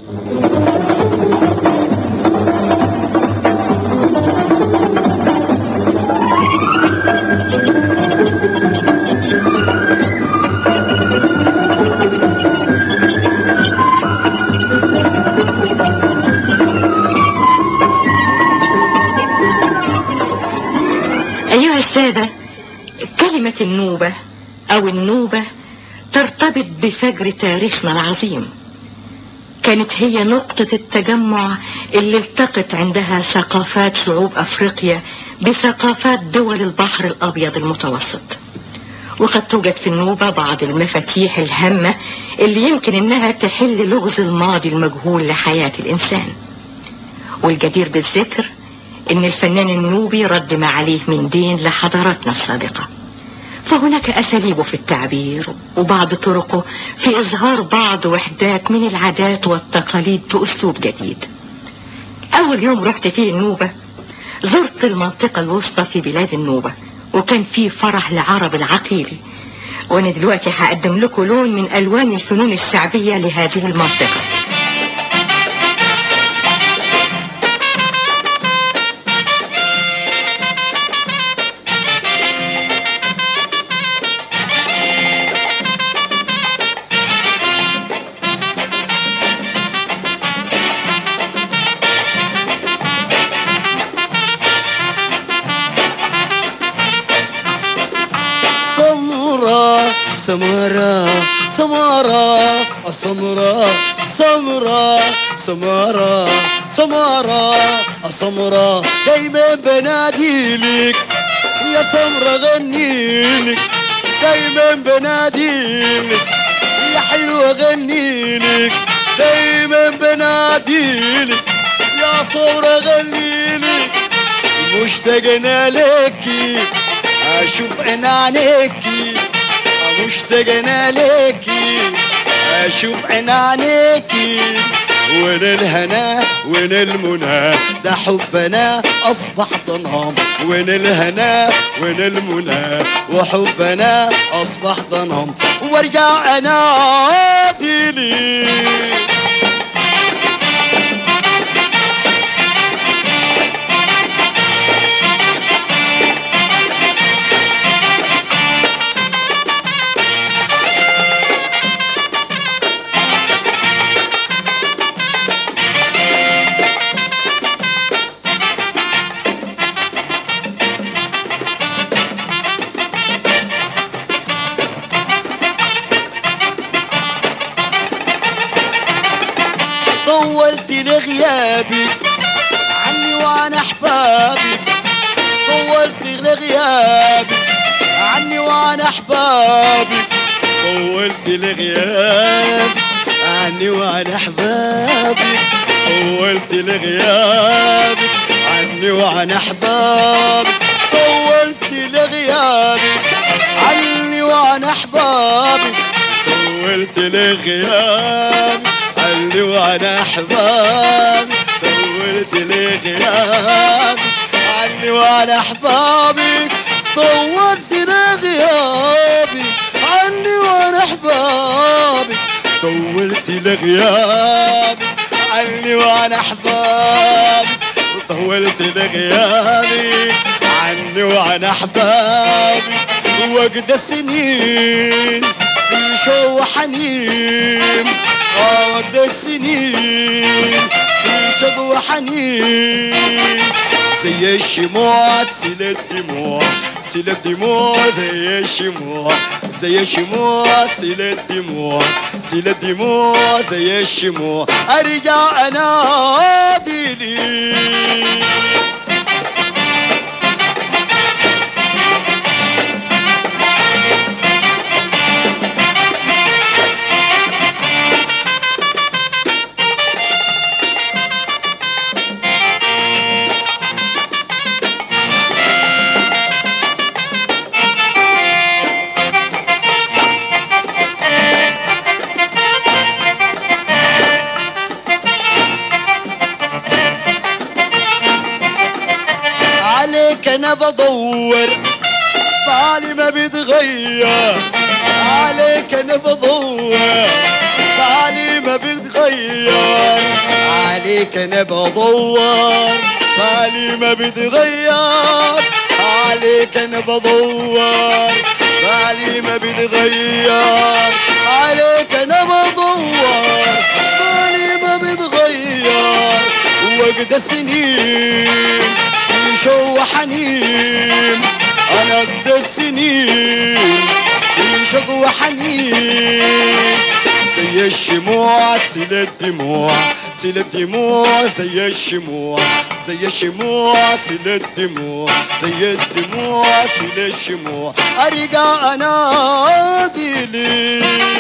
أيها السادة كلمة النوبة أو النوبة ترتبط بفجر تاريخنا العظيم كانت هي نقطة التجمع اللي التقت عندها ثقافات شعوب أفريقيا بثقافات دول البحر الأبيض المتوسط وقد توجد في النوبة بعض المفاتيح الهامة اللي يمكن إنها تحل لغز الماضي المجهول لحياة الإنسان والجدير بالذكر إن الفنان النوبي رد ما عليه من دين لحضاراتنا السابقة فهناك أساليبه في التعبير وبعض طرقه في إظهار بعض وحدات من العادات والتقاليد بأسلوب جديد أول يوم رحت فيه النوبة زرت المنطقة الوسطى في بلاد النوبة وكان فيه فرح لعرب العقيلي وأنا دلوقتي هقدم لكم لون من ألوان الفنون الشعبية لهذه المنطقة سمراء سمراء سمراء السمراء سمراء سمراء سمراء السمراء دايما بناديلك يا سمرة غنيلك دايما بناديلك يا حلوة غنيلك دايما بناديلك يا سمرة غنيلك مشتاقنا لكي اشوف عين عينيكي مشتاقنا ليكي اشوف عين عينيكي وين الهنا وين المنى ده حبنا اصبح ظلام وين الهنا وين المنى وحبنا اصبح ظلام وارجع انادي لي طولت لغيابك عني وعن احبابك طولت لغيابك عني وعن احبابك طولت لغيابك عني وعن احبابي طولت لغيابي عني وعن احبابي طولت لغيابي عني وعن احبابي طولت لغيابي عني وعن احبابي طولت لغيابي عني وعن احبابي طولت لغيابي عني وعن احبابي طولت لغيابي عني وعن احبابي طولت لغيابي عني وعن احبابي وقت السنين في شو وحنين آه وقت السنين في شوق وحنين زي الشموع سيل الدموع سيل الدموع زي الشموع زي الشموع سيل الدموع سيل الدموع زي الشموع ارجع انادي لي عليك انا بدور بالي ما بيتغير عليك انا بدور بالي ما بيتغير عليك انا بدور بالي ما بيتغير عليك انا بدور بالي ما بيتغير عليك انا بدور بالي ما بيتغير وقت السنين في شو حنين انا قد السنين في شوق وحنين زي الشموع سيل الدموع سيل الدموع زي الشموع زي الشموع سيل الدموع زي الدموع سيل الشموع ارجع انادي لي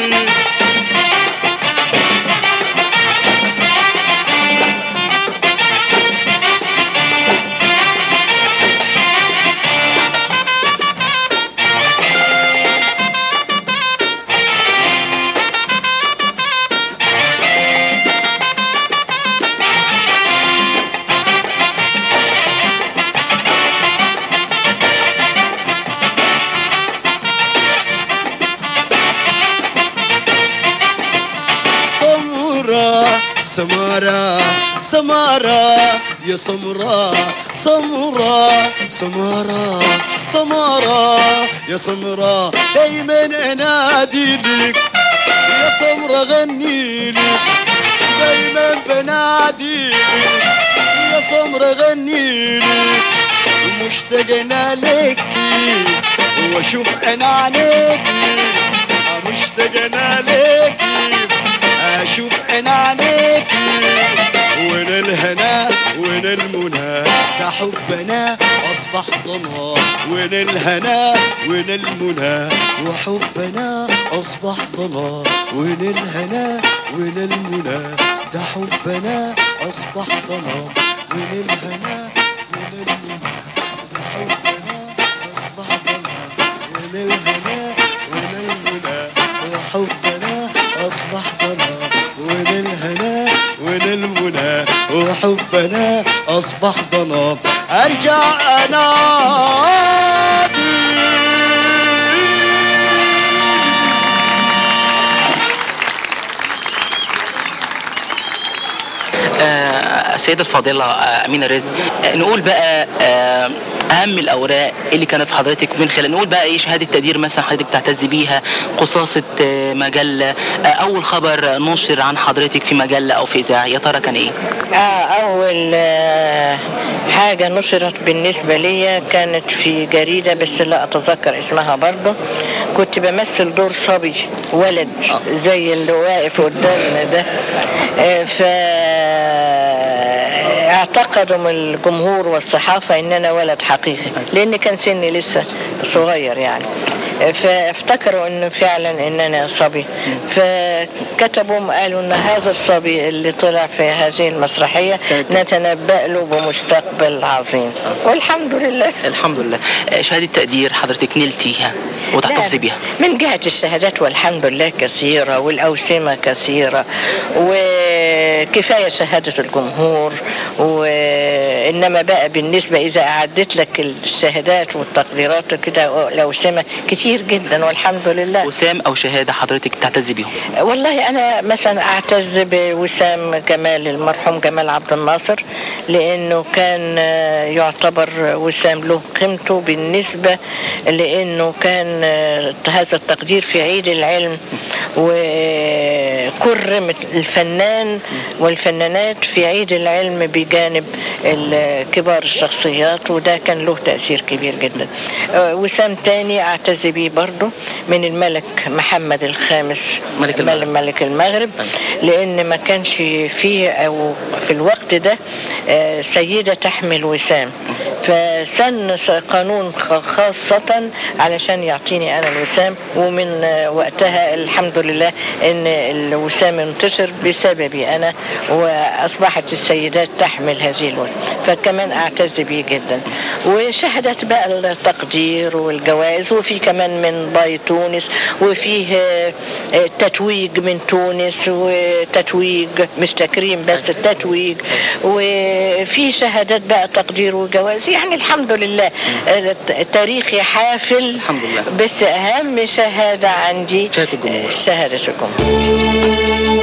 سمرة سمرة سمرة يا سمرة سمرة سمرة سمرة يا سمرة دايما انادي لك يا سمرة غني لك دايما بنادي لك يا سمرة غني لك مشتاقنا لك واشوف انا عينيك مشتاقنا لك اشوف انا عينيك وين الهنا وين المنى ده حبنا اصبح ضنا وين الهنا وين المنى وحبنا اصبح ضنا وين الهنا وين المنى ده حبنا اصبح ضنا وين الهنا وين المنى ده حبنا اصبح ضنا وين الهنا وين المنى وحبنا اصبح ضنا وين الهنا وين المنى وحبنا اصبح ضنا ارجع انادي آه، السيدة الفاضلة آه، أمينة رزق آه، نقول بقى آه، أهم الأوراق اللي كانت في حضرتك من خلال نقول بقى إيه شهادة تقدير مثلا حضرتك بتعتز بيها قصاصة آه، مجلة آه، أول خبر نشر عن حضرتك في مجلة أو في إذاعة يا ترى كان إيه؟ آه أول آه، حاجة نشرت بالنسبة لي كانت في جريدة بس لا أتذكر اسمها برضه كنت بمثل دور صبي ولد زي اللي واقف قدامنا ده آه، ف اعتقدوا من الجمهور والصحافة ان انا ولد حقيقي لان كان سني لسه صغير يعني فافتكروا انه فعلا ان انا صبي فكتبوا قالوا ان هذا الصبي اللي طلع في هذه المسرحية نتنبأ له بمستقبل عظيم والحمد لله الحمد لله آه، شهاده تقدير حضرتك نلتيها وتحتفظي لا، بيها من جهة الشهادات والحمد لله كثيرة والأوسمة كثيرة وكفاية شهادة الجمهور وإنما بقى بالنسبة إذا أعدت لك الشهادات والتقديرات كده الأوسمة كتير جدا والحمد لله وسام او شهاده حضرتك تعتزي بيهم والله أنا مثلا أعتز بوسام جمال المرحوم جمال عبد الناصر لأنه كان آه، يعتبر وسام له قيمته بالنسبة لأنه كان آه، هذا التقدير في عيد العلم وكرم الفنان والفنانات في عيد العلم بجانب ال- كبار الشخصيات وده كان له تأثير كبير جدا آه، وسام تاني أعتز بيه برضه من الملك محمد الخامس ملك المغرب, ملك المغرب لأن ما كانش فيه أو في الوقت ده آه، سيدة تحمل وسام فسن س- قانون خ- خاصة علشان يعطيني أنا الوسام ومن آه، وقتها الحمد لله إن الوسام انتشر بسببي أنا وأصبحت السيدات تحمل هذه الوسام فكمان أعتز بيه جدا وشهدت بقى التقدير والجوائز وفي كمان من باي تونس وفيه آه، آه، تتويج من تونس وتتويج مش تكريم بس التتويج وفي شهادات بقى تقدير وجوائز يعني الحمد لله آه، تاريخي حافل الحمد لله بس أهم شهادة عندي شهاده الجمهور شهادة الجمهور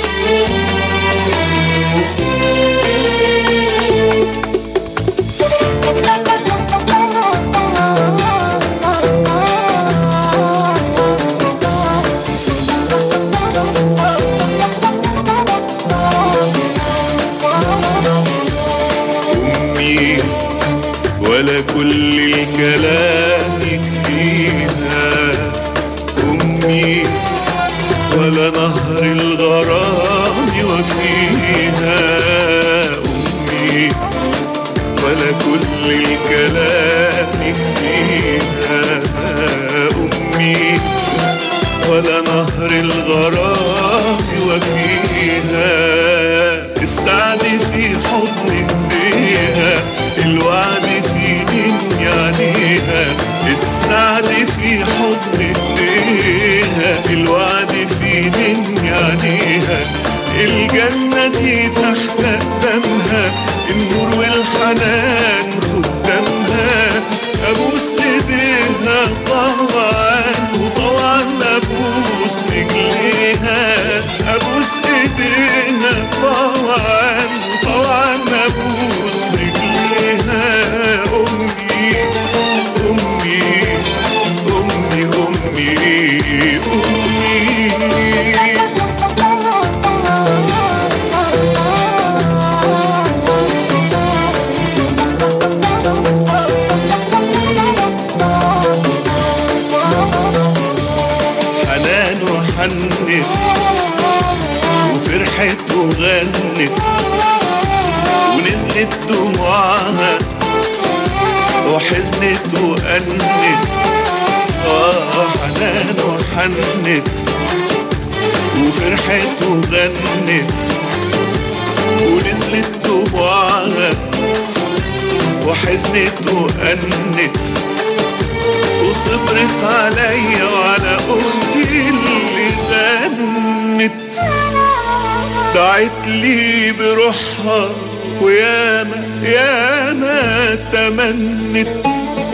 أمي ولا كل الكلام يكفيها أمي ولا نهر الغرام يوفيها أمي ولا كل الكلام يكفيها أمي ولا نهر الغرام يوفيها السعد في حضن ايديها الوعد في من يعنيها السعد في حضن ايديها الوعد في من يعنيها الجنة دي تحت قدامها النور والحنان خدامها ابوس ايديها طوعا وطوعا ابوس رجليها ابوس ايديها طوعا وطوعا ابوس رجليها امي امي امي امي امي حنان وحنت وفرحت وغنت ونزلت دموعها وحزنت وأنت آه حنان وحنت وفرحت وغنت ونزلت دموعها وحزنت وأنت وصبرت عليا وعلى اختي اللي زنت دعت لي بروحها وياما ياما تمنت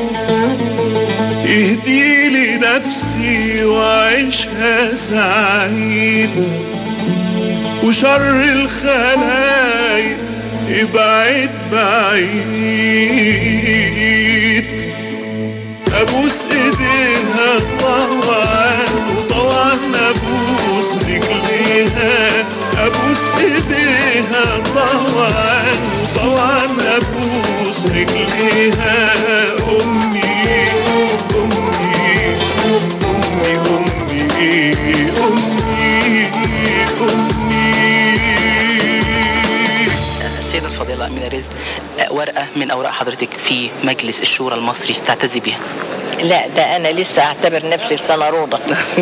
يهدي لي نفسي وعيشها سعيد وشر الخلايق يبعد بعيد ابوس ايديها طوعا وطوعا ابوس رجليها ابوس ايديها طوعا وطوعا ابوس رجليها امي امي امي امي امي امي السيدة الفاضلة أمينة رزق آه، ورقه من اوراق حضرتك في مجلس الشورى المصري تعتزي بيها لا ده انا لسه اعتبر نفسي سمروضه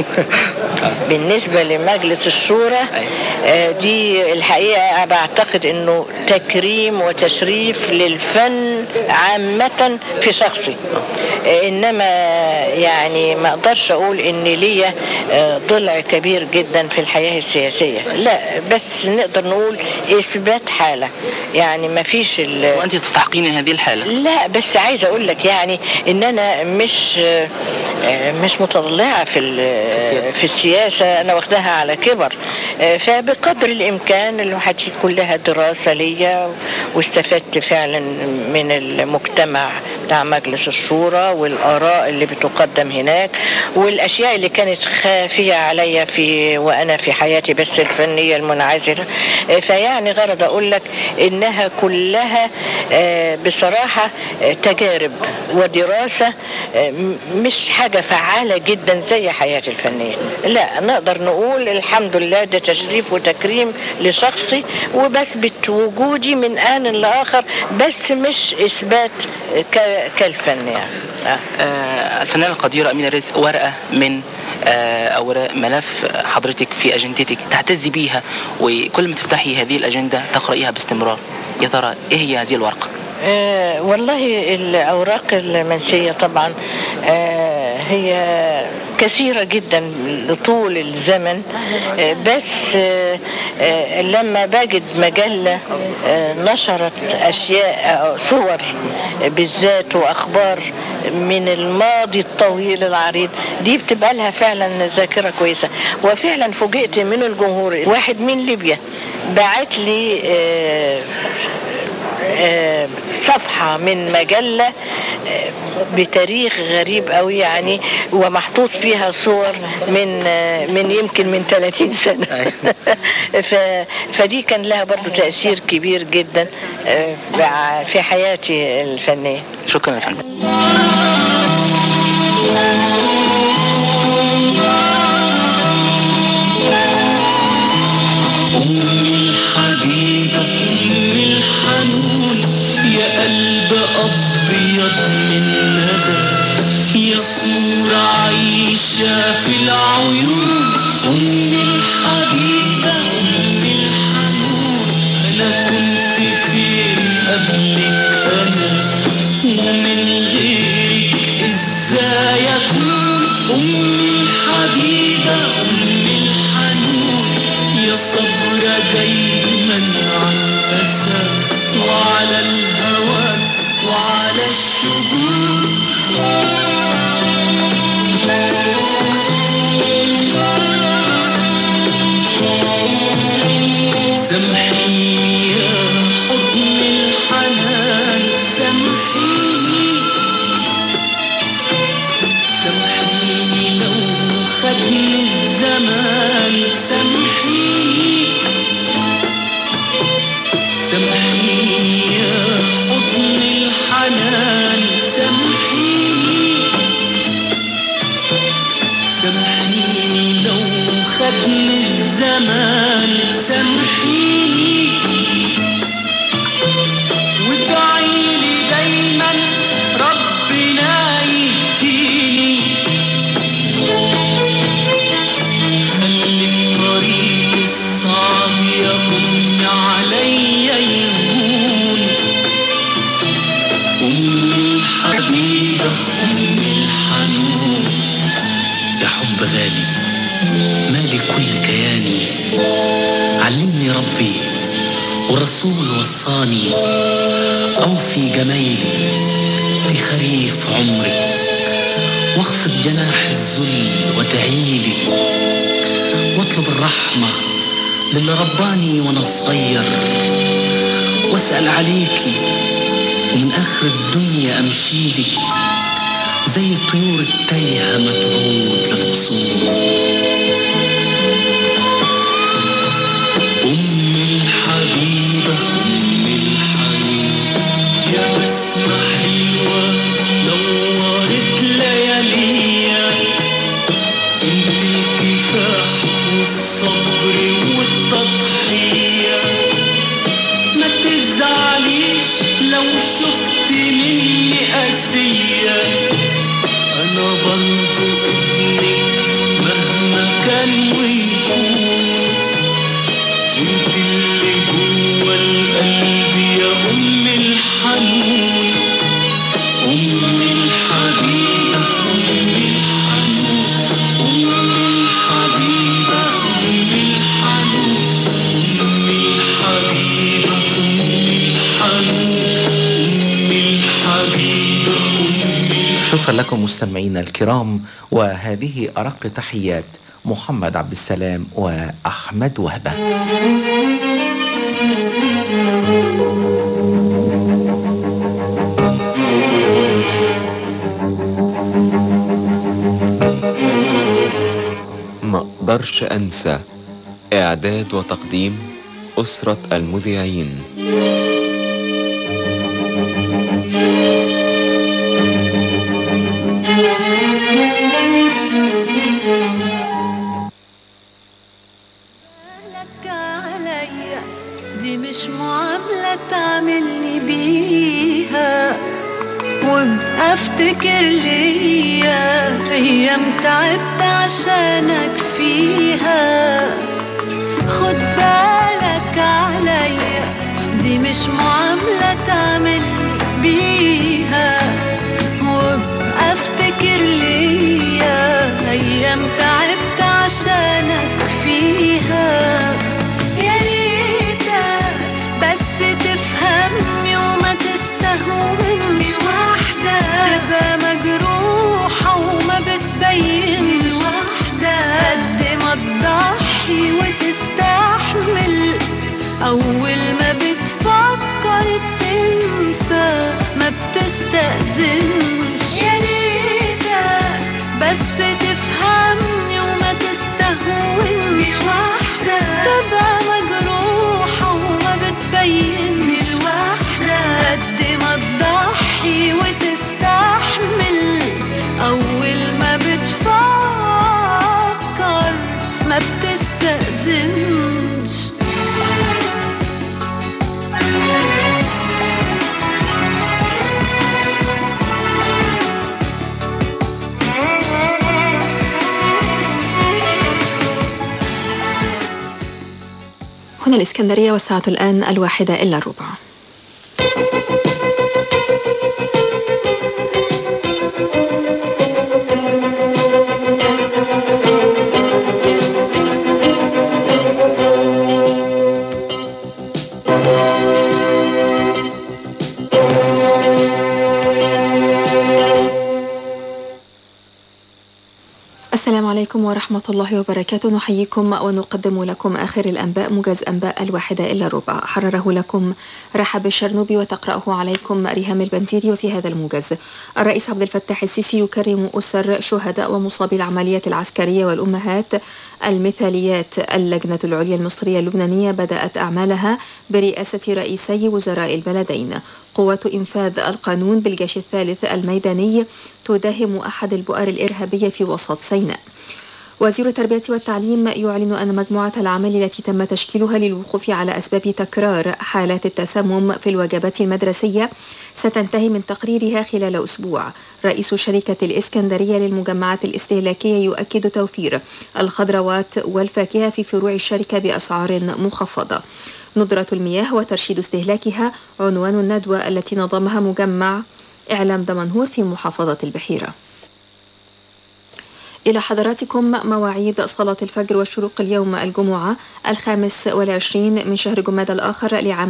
بالنسبه لمجلس الشورى آه، دي الحقيقه بعتقد انه تكريم وتشريف للفن عامه في شخصي آه، انما يعني ما اقدرش اقول ان ليا آه، ضلع كبير جدا في الحياه السياسيه لا بس نقدر نقول اثبات حاله يعني ما فيش وانت تستحقين هذه الحاله لا بس عايزه اقول لك يعني ان انا مش آه، مش متطلعه في ال- في السياسه انا واخداها على كبر آه، فبقدر الامكان الواحد يكون لها دراسه ليا واستفدت فعلا من المجتمع بتاع مجلس الشورى والاراء اللي بتقدم هناك والاشياء اللي كانت خافيه عليا في وانا في حياتي بس الفنيه المنعزله آه، فيعني غرض اقول لك انها كلها آه، بصراحه آه، تجارب ودراسه آه، م- مش حاجه فعاله جدا زي حياتي الفنيه لا نقدر نقول الحمد لله ده تشريف وتكريم لشخصي وبثبت وجودي من ان لاخر بس مش اثبات ك- كالفن يعني آه. آه، الفنانة القديرة أمينة رزق ورقة من آه، أوراق ملف حضرتك في أجندتك تعتزي بيها وكل ما تفتحي هذه الأجندة تقرأيها باستمرار يا ترى إيه هي هذه الورقة؟ آه والله الأوراق المنسية طبعا آه هي كثيرة جدا لطول الزمن آه بس آه آه لما بجد مجلة آه نشرت أشياء أو صور بالذات وأخبار من الماضي الطويل العريض دي بتبقى لها فعلا ذاكرة كويسة وفعلا فوجئت من الجمهور واحد من ليبيا بعت لي آه آه، صفحة من مجلة آه، بتاريخ غريب قوي يعني ومحطوط فيها صور من آه، من يمكن من 30 سنة ف- فدي كان لها برضو تأثير كبير جدا آه، بع- في حياتي الفنية شكرا يا فندم أمي الحبيبة أمي الحنون يا قلب أبيض من ندى يا صورة عايشة في العيون أمي الحبيبة أمي الحنون أنا كنت فين قبلك أنا ومن غيرك إزاي أكون أمي الحبيبة أمي الحنون يا صبر دايما عن أسى وعلى الهوى وعلى الشجون سامحيني يا حضن الحنان سامحيني سامحيني لو خدني الزمان سامحيني سامحيني يا حضن الحنان سامحيني سامحيني لو خدني الزمان سامحيني وادعيلي دايما ربنا يهديني خلي الطريق الصعب يغم عليا يهون أمي الحبيبة أمي الحنون يا حب غالي مالي كل كياني علمني ربي والرسول وصاني أوفي جمايلي في خريف عمري واخفض جناح الذل وادعيلي واطلب الرحمة للي رباني وانا صغير واسأل عليكي ومن آخر الدنيا أمشيلي زي الطيور التايهة ما تعود للقصور أمي الحبيبة أمي الحنون يا بسمة حلوة نورت لياليا انت الكفاح والصبر والتضحية ما تزعليش لو شكرا لكم مستمعينا الكرام وهذه أرق تحيات محمد عبد السلام وأحمد وهبة ما اقدرش انسى اعداد وتقديم اسرة المذيعين لك عليا دي مش معاملة تعملني بيها وابقى افتكر ليا ايام تعبت عشانك فيها خد بالك عليا دي مش معاملة تعملني بيها وابقى افتكر ليا ايام تعبت عشانك فيها يا ريتك بس تفهمني وما تستهونش واحدة تبقى مجروحة وما بتبينش واحدة قد ما تضحي وتستحمل أول ما بتفكر تنسى ما بتستأذنش يا ريتك بس تفهمني وما تستهونش واحدة تبقى مجروحة وما بتبينش واحدة قد ما تضحي وتستحمل أول ما بتفكر ما بتستأذنش هنا الإسكندرية والساعة الآن الواحدة إلا الربع السلام عليكم ورحمة الله وبركاته نحييكم ونقدم لكم آخر الأنباء موجز أنباء الواحدة إلا الربع حرره لكم رحب الشرنوبي وتقرأه عليكم ريهام البنزيري وفي هذا الموجز الرئيس عبد الفتاح السيسي يكرم أسر شهداء ومصابي العمليات العسكرية والأمهات المثاليات اللجنة العليا المصرية اللبنانية بدأت أعمالها برئاسة رئيسي وزراء البلدين قوة إنفاذ القانون بالجيش الثالث الميداني تداهم أحد البؤر الإرهابية في وسط سيناء وزير التربية والتعليم يعلن أن مجموعة العمل التي تم تشكيلها للوقوف على أسباب تكرار حالات التسمم في الوجبات المدرسية ستنتهي من تقريرها خلال أسبوع رئيس شركة الإسكندرية للمجمعات الاستهلاكية يؤكد توفير الخضروات والفاكهة في فروع الشركة بأسعار مخفضة ندرة المياه وترشيد استهلاكها عنوان الندوة التي نظمها مجمع إعلام دمنهور في محافظة البحيرة إلى حضراتكم مواعيد صلاة الفجر والشروق اليوم الجمعة الخامس والعشرين من شهر جماد الآخر لعام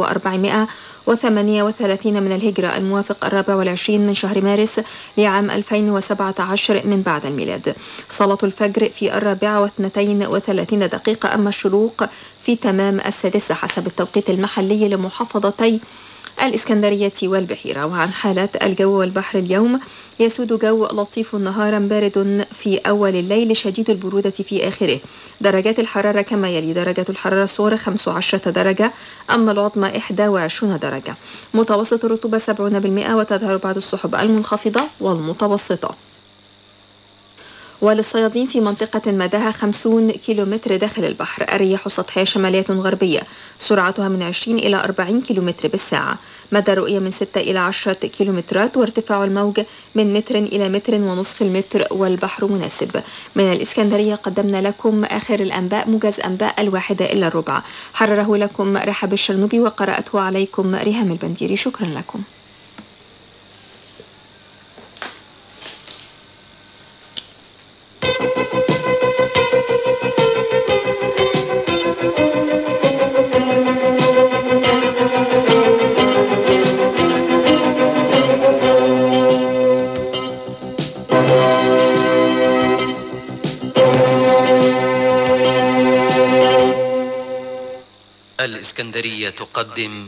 1438 من الهجرة الموافق الرابع والعشرين من شهر مارس لعام 2017 من بعد الميلاد صلاة الفجر في الرابعة واثنتين وثلاثين دقيقة أما الشروق في تمام السادسة حسب التوقيت المحلي لمحافظتي الإسكندرية والبحيرة وعن حالة الجو والبحر اليوم يسود جو لطيف نهارا بارد في أول الليل شديد البرودة في آخره درجات الحرارة كما يلي درجة الحرارة الصغرى 15 درجة أما العظمى 21 درجة متوسط الرطوبة 70% وتظهر بعض السحب المنخفضة والمتوسطة وللصيادين في منطقة مداها 50 كيلومتر داخل البحر الرياح السطحية شمالية غربية سرعتها من 20 إلى 40 كيلومتر بالساعة مدى الرؤية من 6 إلى 10 كيلومترات وارتفاع الموج من متر إلى متر ونصف المتر والبحر مناسب من الإسكندرية قدمنا لكم آخر الأنباء موجز أنباء الواحدة إلا الربع حرره لكم رحب الشرنوبي وقرأته عليكم ريهام البنديري شكرا لكم الإسكندرية تقدم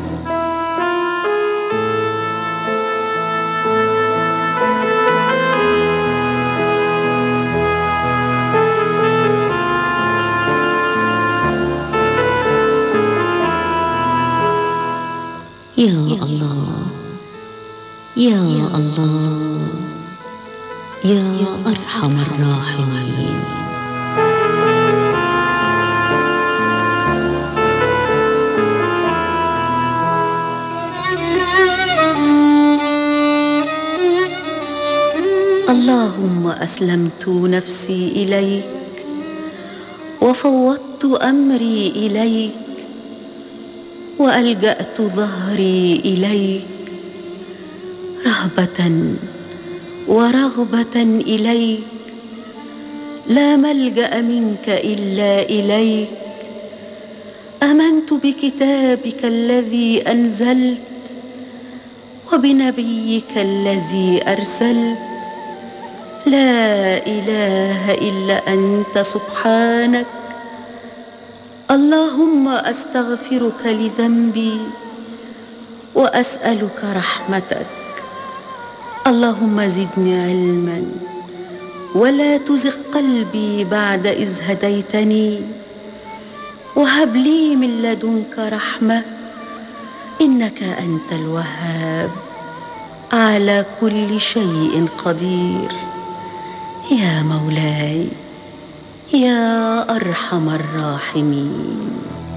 يا الله يا الله يا أرحم الراحمين اللهم أسلمت نفسي إليك وفوضت أمري إليك والجات ظهري اليك رهبه ورغبه اليك لا ملجا منك الا اليك امنت بكتابك الذي انزلت وبنبيك الذي ارسلت لا اله الا انت سبحانك اللهم استغفرك لذنبي واسالك رحمتك اللهم زدني علما ولا تزغ قلبي بعد اذ هديتني وهب لي من لدنك رحمه انك انت الوهاب على كل شيء قدير يا مولاي يا ارحم الراحمين